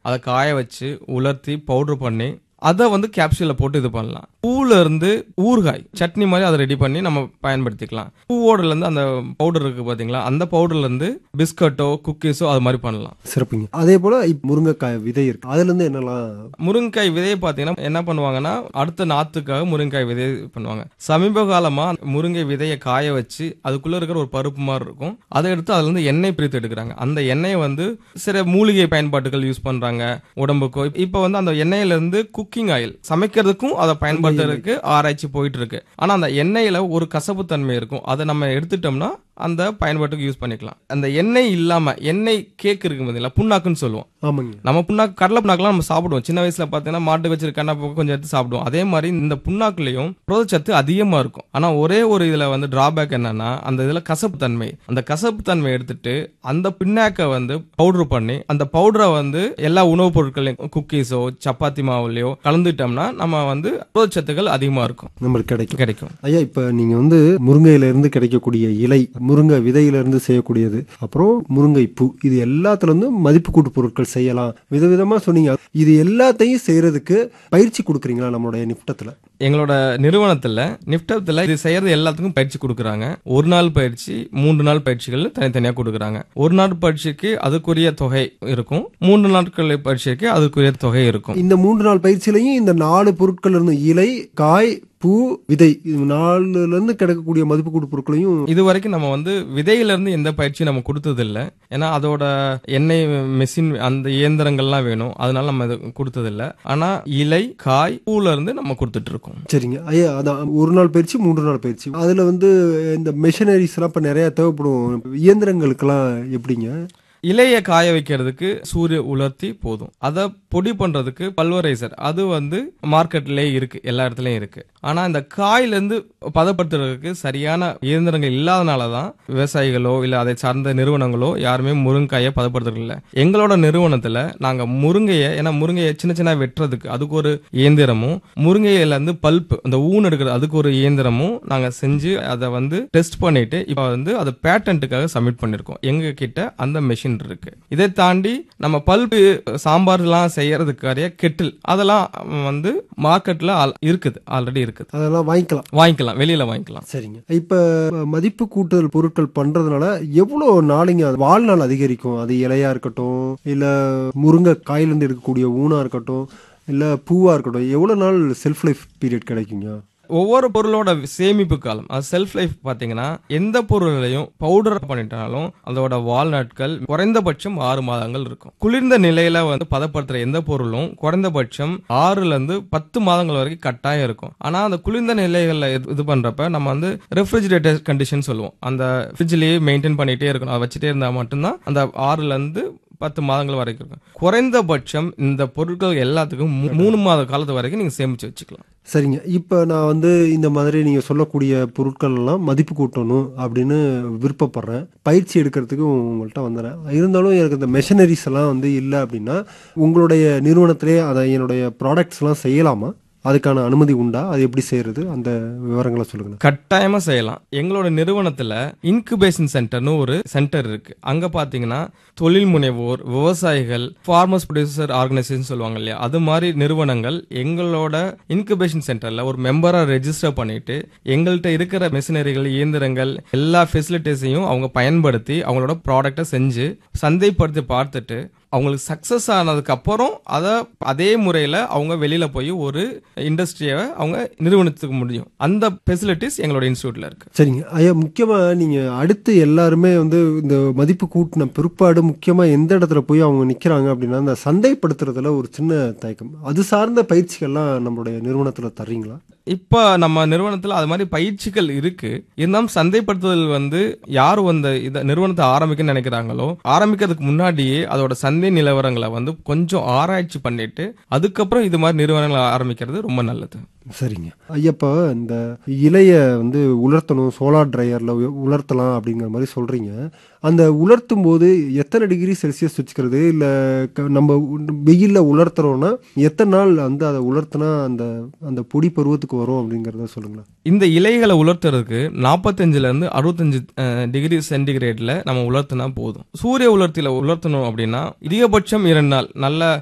அதை காய வச்சு உலர்த்தி பவுடர் பண்ணி அதை வந்து கேப்சூலில் போட்டு இது பண்ணலாம் பூல இருந்து ஊறுகாய் சட்னி மாதிரி அதை ரெடி பண்ணி நம்ம பயன்படுத்திக்கலாம் பூவோடல இருந்து அந்த பவுடர் இருக்கு பாத்தீங்களா அந்த பவுடர்ல இருந்து பிஸ்கட்டோ குக்கீஸோ அது மாதிரி பண்ணலாம் சிறப்புங்க அதே போல இப்ப முருங்கைக்காய் விதை இருக்கு அதுல இருந்து என்னெல்லாம் முருங்கைக்காய் விதையை பார்த்தீங்கன்னா என்ன பண்ணுவாங்கன்னா அடுத்த நாத்துக்காக முருங்கைக்காய் விதையை பண்ணுவாங்க சமீப காலமா முருங்கை விதையை காய வச்சு அதுக்குள்ள இருக்கிற ஒரு பருப்பு மாதிரி இருக்கும் அதை எடுத்து அதுல இருந்து எண்ணெய் பிரித்து எடுக்கிறாங்க அந்த எண்ணெயை வந்து சில மூலிகை பயன்பாட்டுகள் யூஸ் பண்றாங்க உடம்புக்கோ இப்போ வந்து அந்த எண்ணெயில இருந்து குக்கிங் ஆயில் சமைக்கிறதுக்கும் அதை பயன்படுத்துறதுக்கு ஆராய்ச்சி போயிட்டு இருக்கு ஆனா அந்த எண்ணெயில ஒரு கசப்பு தன்மை இருக்கும் அதை நம்ம எடுத்துட்டோம்னா அந்த பயன்பாட்டுக்கு யூஸ் பண்ணிக்கலாம் அந்த எண்ணெய் இல்லாம எண்ணெய் கேக் இருக்கு பாத்தீங்களா புண்ணாக்குன்னு சொல்லுவோம் ஆமாங்க நம்ம புண்ணாக்கு கடலை புண்ணாக்குலாம் நம்ம சாப்பிடுவோம் சின்ன வயசுல பார்த்தீங்கன்னா மாட்டு வச்சிருக்க கண்ணா கொஞ்சம் எடுத்து சாப்பிடுவோம் அதே மாதிரி இந்த புண்ணாக்குலயும் புரதச்சத்து அதிகமா இருக்கும் ஆனா ஒரே ஒரு இதுல வந்து டிராபேக் என்னன்னா அந்த இதுல கசப்பு தன்மை அந்த கசப்பு தன்மை எடுத்துட்டு அந்த பின்னாக்க வந்து பவுடர் பண்ணி அந்த பவுடரை வந்து எல்லா உணவுப் பொருட்களையும் குக்கீஸோ சப்பாத்தி மாவுலயோ கலந்துட்டோம்னா நம்ம வந்து புரதச்சத்துக்கள் அதிகமா இருக்கும் நம்மளுக்கு கிடைக்கும் கிடைக்கும் ஐயா இப்ப நீங்க வந்து முருங்கையில இருந்து கிடைக்கக்கூடிய இலை முருங்கை விதையில இருந்து செய்யக்கூடியது அப்புறம் முருங்கை பூ இது எல்லாத்துல இருந்து மதிப்பு கூட்டு பொருட்கள் செய்யலாம் விதவிதமா சொன்னீங்க இது எல்லாத்தையும் செய்யறதுக்கு பயிற்சி கொடுக்குறீங்களா நம்மளுடைய நிப்டத்துல எங்களோட நிறுவனத்துல நிப்டத்துல இது செய்யறது எல்லாத்துக்கும் பயிற்சி கொடுக்குறாங்க ஒரு நாள் பயிற்சி மூன்று நாள் பயிற்சிகள் தனித்தனியா கொடுக்குறாங்க ஒரு நாள் பயிற்சிக்கு அதுக்குரிய தொகை இருக்கும் மூன்று நாட்கள் பயிற்சிக்கு அதுக்குரிய தொகை இருக்கும் இந்த மூன்று நாள் பயிற்சியிலையும் இந்த நாலு பொருட்கள் இருந்து இலை காய் பூ விதை இது நாலுல இருந்து கிடைக்கக்கூடிய மதிப்பு கூட்டு பொருட்களையும் இது வரைக்கும் நம்ம வந்து விதையில இருந்து எந்த பயிற்சியும் நம்ம கொடுத்தது இல்ல ஏன்னா அதோட எண்ணெய் மெஷின் அந்த இயந்திரங்கள்லாம் வேணும் அதனால நம்ம இது கொடுத்தது இல்ல ஆனா இலை காய் பூல இருந்து நம்ம கொடுத்துட்டு இருக்கோம் சரிங்க ஐயா அதான் ஒரு நாள் பயிற்சி மூன்று நாள் பயிற்சி அதுல வந்து இந்த மெஷினரிஸ் எல்லாம் இப்ப நிறைய தேவைப்படும் இயந்திரங்களுக்கெல்லாம் எப்படிங்க இலைய காய வைக்கிறதுக்கு சூரிய உலர்த்தி போதும் அதை பொடி பண்றதுக்கு பல்வரைசர் அது வந்து மார்க்கெட்லயே இருக்கு எல்லா இடத்துலயும் இருக்கு ஆனா இந்த காயில இருந்து பதப்படுத்துறதுக்கு சரியான இயந்திரங்கள் இல்லாதனால தான் விவசாயிகளோ இல்ல அதை சார்ந்த நிறுவனங்களோ யாருமே முருங்கையை பதப்படுத்துறது இல்ல எங்களோட நிறுவனத்துல நாங்க முருங்கையை ஏன்னா முருங்கையை சின்ன சின்ன வெட்டுறதுக்கு அதுக்கு ஒரு இயந்திரமும் முருங்கையில இருந்து பல்ப் அந்த ஊன் எடுக்கிறது அதுக்கு ஒரு இயந்திரமும் நாங்க செஞ்சு அதை வந்து டெஸ்ட் பண்ணிட்டு இப்ப வந்து அது பேட்டன்ட்டுக்காக சப்மிட் பண்ணிருக்கோம் எங்க கிட்ட அந்த மெஷின் இருக்கு இதை தாண்டி நம்ம பல்பு சாம்பார்லாம் செய்யறதுக்காரிய கெட்டில் அதெல்லாம் வந்து மார்க்கெட்ல ஆல்- இருக்குது ஆல்ரெடி இருக்குது அதெல்லாம் வாங்கிக்கலாம் வாங்கிக்கலாம் வெளியில வாங்கிக்கலாம் சரிங்க இப்ப மதிப்பு கூட்டுதல் பொருட்கள் பண்றதுனால எவ்வளவு நாளைங்க அது வாழ்நாள் அதிகரிக்கும் அது இலையா இருக்கட்டும் இல்ல முருங்கை காயிலிருந்து எடுக்கக்கூடிய ஊனா இருக்கட்டும் இல்ல பூவா இருக்கட்டும் எவ்வளவு நாள் செல்ஃப் லைஃப் பீரியட் கிடைக்குங்க ஒவ்வொரு பொருளோட சேமிப்பு காலம் அது செல்ஃப் லைஃப் பாத்தீங்கன்னா எந்த பொருளையும் பவுடர் பண்ணிட்டாலும் அதோட வாழ்நாட்கள் குறைந்தபட்சம் ஆறு மாதங்கள் இருக்கும் குளிர்ந்த நிலையில வந்து பதப்படுத்துற எந்த பொருளும் குறைந்தபட்சம் ஆறுல இருந்து பத்து மாதங்கள் வரைக்கும் கட்டாயம் இருக்கும் ஆனா அந்த குளிர்ந்த நிலைகள்ல இது- இது பண்றப்ப நம்ம வந்து ரெஃப்ரிஜிரேட்டர் கண்டிஷன் சொல்லுவோம் அந்த ஃப்ரிட்ஜ்லயே மெயின்டைன் பண்ணிட்டே இருக்கணும் அதை வச்சுட்டே இருந்தா மட்டும்தான் அந்த ஆறுல இருந்து பத்து மாதங்கள் வரைக்கும் இருக்கும் குறைந்தபட்சம் இந்த பொருட்கள் எல்லாத்துக்கும் மூ- மூணு மாத காலத்து வரைக்கும் நீங்க சேமிச்சு வச்சுக்கலாம் சரிங்க இப்ப நான் வந்து இந்த மாதிரி நீங்க சொல்லக்கூடிய பொருட்கள் எல்லாம் மதிப்பு கூட்டணும் அப்படின்னு விருப்பப்படுறேன் பயிற்சி எடுக்கிறதுக்கு உங்கள்கிட்ட வந்துடுறேன் இருந்தாலும் எனக்கு இந்த மெஷினரிஸ் எல்லாம் வந்து இல்லை அப்படின்னா உங்களுடைய நிறுவனத்திலே அதை என்னுடைய ப்ராடக்ட்ஸ் எல்லாம் செய்யலாமா அதுக்கான அனுமதி உண்டா அது எப்படி செய்யறது அந்த விவரங்களை சொல்லுங்க கட்டாயமா செய்யலாம் எங்களோட நிறுவனத்துல இன்குபேஷன் சென்டர்னு ஒரு சென்டர் இருக்கு அங்க பாத்தீங்கன்னா தொழில் முனைவோர் விவசாயிகள் ஃபார்மர்ஸ் ப்ரொடியூசர் ஆர்கனைசேஷன் சொல்லுவாங்க இல்லையா அது மாதிரி நிறுவனங்கள் எங்களோட இன்குபேஷன் சென்டர்ல ஒரு மெம்பரா ரெஜிஸ்டர் பண்ணிட்டு எங்கள்கிட்ட இருக்கிற மெஷினரிகள் இயந்திரங்கள் எல்லா ஃபெசிலிட்டிஸையும் அவங்க பயன்படுத்தி அவங்களோட ப்ராடக்ட்டை செஞ்சு சந்தைப்படுத்தி பார்த்துட்டு அவங்களுக்கு சக்சஸ் ஆனதுக்கு அப்புறம் அதை அதே முறையில அவங்க வெளியில போய் ஒரு இண்டஸ்ட்ரியை அவங்க நிறுவனத்துக்கு முடியும் அந்த ஃபெசிலிட்டிஸ் எங்களோட இன்ஸ்டியூட்ல இருக்கு சரிங்க ஐயா முக்கியமா நீங்க அடுத்து எல்லாருமே வந்து இந்த மதிப்பு கூட்டின பிற்பாடு முக்கியமா எந்த இடத்துல போய் அவங்க நிக்கிறாங்க அப்படின்னா இந்த சந்தைப்படுத்துறதுல ஒரு சின்ன தயக்கம் அது சார்ந்த பயிற்சிகள்லாம் நம்மளுடைய நிறுவனத்துல தர்றீங்களா இப்ப நம்ம நிறுவனத்துல அது மாதிரி பயிற்சிகள் இருக்கு இருந்தாலும் சந்தைப்படுத்துதல் வந்து யார் அந்த இத நிறுவனத்தை ஆரம்பிக்க நினைக்கிறாங்களோ ஆரம்பிக்கிறதுக்கு முன்னாடியே அதோட சந்தை நிலவரங்களை வந்து கொஞ்சம் ஆராய்ச்சி பண்ணிட்டு அதுக்கப்புறம் இது மாதிரி நிறுவனங்களை ஆரம்பிக்கிறது ரொம்ப நல்லது சரிங்க ஐயப்பா இந்த இலைய வந்து உலர்த்தணும் சோலார் ட்ரையர்ல உலர்த்தலாம் அப்படிங்கிற மாதிரி சொல்றீங்க அந்த உலர்த்தும் போது எத்தனை டிகிரி செல்சியஸ் வச்சுக்கிறது இல்ல க- நம்ம உ- வெயில்ல உலர்த்துறோம்னா எத்தனை நாள் வந்து அதை உலர்த்தினா அந்த அந்த பொடி பருவத்துக்கு வரும் அப்படிங்கறத சொல்லுங்களேன் இந்த இலைகளை உலர்த்துறதுக்கு நாற்பத்தஞ்சுல இருந்து அறுபத்தஞ்சு டிகிரி சென்டிகிரேட்ல நம்ம உலர்த்தினா போதும் சூரிய உலர்த்தியில உலர்த்தணும் அப்படின்னா அதிகபட்சம் இரண்டு நாள் நல்ல